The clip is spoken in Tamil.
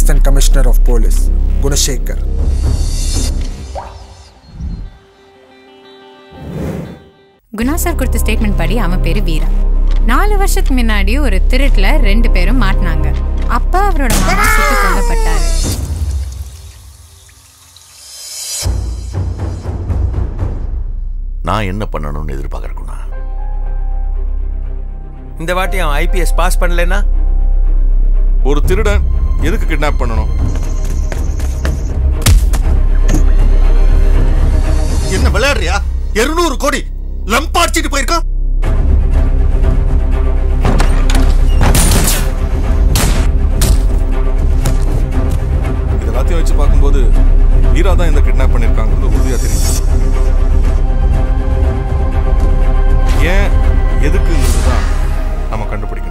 assistant commissioner of police Gunasekar Guna sir கொடுத்த ஸ்டேட்மெண்ட் படி அவன் பேரு வீரா நாலு வருஷத்துக்கு முன்னாடி ஒரு திருட்டுல ரெண்டு பேரும் மாட்டினாங்க அப்ப அவரோட மாமா சுட்டு கொல்லப்பட்டாரு நான் என்ன பண்ணணும்னு எதிர்பார்க்கறேன் இந்த வாட்டி அவன் ஐபிஎஸ் பாஸ் பண்ணலன்னா ஒரு திருடன் எதுக்கு கிட்னாப் பண்ணணும் என்ன விளையாடுறியா இருநூறு கோடி லம்பாடிச்சிட்டு போயிருக்கான் இது எல்லாத்தையும் வச்சு பார்க்கும்போது வீரா தான் இந்த கிட்னாப் பண்ணியிருக்காங்கிறது உறுதியா தெரியுது ஏன் எதுக்குங்கிறது தான் நம்ம கண்டுபிடிக்கணும்